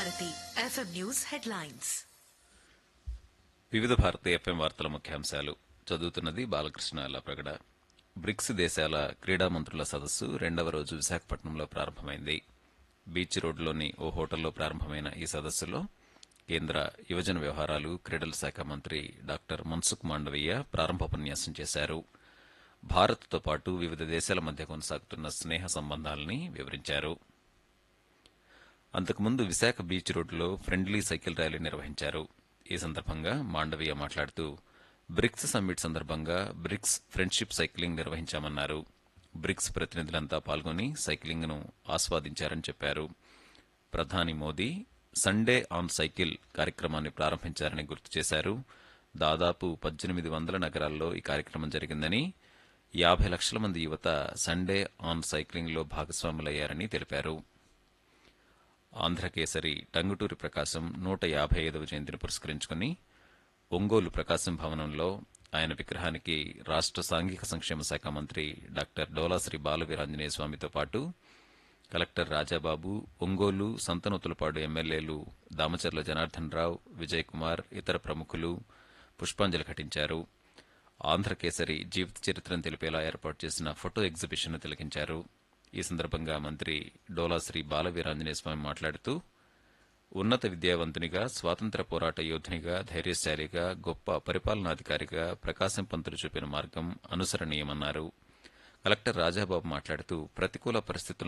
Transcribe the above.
Bharati FM news headlines వివిధ Bharati FM వార్తల ముఖ్యాంశాలు చదువుతున్నది బాలకృష్ణ లప్రగడ బ్రిక్స్ దేశాల క్రీడా మంత్రుల సదస్సు రెండవ రోజు విశాఖపట్నంలో ప్రారంభమైంది బీచ్ రోడ్లోని ఓ హోటల్లో ప్రారంభమైన ఈ సదస్సులో కేంద్ర యువజన వ్యవహారాలు క్రీడల శాఖ మంత్రి డాక్టర్ మన్సుఖ్ మాండవీయ ప్రారంభోపన్యాసం చేశారు భారత్తో పాటు వివిధ దేశాల మధ్య కొనసాగుతున్న స్నేహ సంబంధాలని వివరించారు అంతకుముందు విశాఖ బీచ్ రోడ్డులో ఫ్రెండ్లీ సైకిల్ ర్యాలీ నిర్వహించారు ఈ సందర్భంగా మాండవీయ మాట్లాడుతూ బ్రిక్స్ సమ్మిట్ సందర్భంగా బ్రిక్స్ ఫ్రెండ్షిప్ సైక్లింగ్ నిర్వహించామన్నారు బ్రిక్స్ ప్రతినిధులంతా పాల్గొని సైక్లింగ్ ను ఆస్వాదించారని చెప్పారు ప్రధాని మోదీ సండే ఆన్ సైకిల్ కార్యక్రమాన్ని ప్రారంభించారని గుర్తు చేశారు దాదాపు పద్దెనిమిది వందల నగరాల్లో ఈ కార్యక్రమం జరిగిందని యాభై లక్షల మంది యువత సండే ఆన్ సైక్లింగ్లో భాగస్వాములయ్యారని తెలిపారు ఆంధ్రకేసరి టంగుటూరి ప్రకాశం నూట యాభై ఐదవ జయంతిని పురస్కరించుకుని ఒంగోలు ప్రకాశం భవనంలో ఆయన విగ్రహానికి రాష్ట్ర సాంఘిక సంక్షేమ శాఖ మంత్రి డాక్టర్ డోలాశ్రీ బాలవీరాంజనేయ స్వామితో పాటు కలెక్టర్ రాజాబాబు ఒంగోలు సంతనూతులపాడు ఎమ్మెల్యేలు దామచర్ల జనార్దన్ రావు విజయ్ కుమార్ ఇతర ప్రముఖులు పుష్పాంజలి ఘటించారు ఆంధ్రకేసరి జీవిత చరిత్రను తెలిపేలా ఏర్పాటు చేసిన ఫోటో ఎగ్జిబిషన్ను తిలకించారు ఈ సందర్భంగా మంత్రి డోలాశ్రీ బాలవీరాంజనేయ స్వామి మాట్లాడుతూ ఉన్నత విద్యావంతునిగా స్వాతంత్ర పోరాట యోధునిగా ధైర్యశాలిగా గొప్ప పరిపాలనాధికారిగా ప్రకాశం పంతులు చూపిన మార్గం అనుసరణీయమన్నారు కలెక్టర్ రాజాబాబు మాట్లాడుతూ ప్రతికూల పరిస్థితులను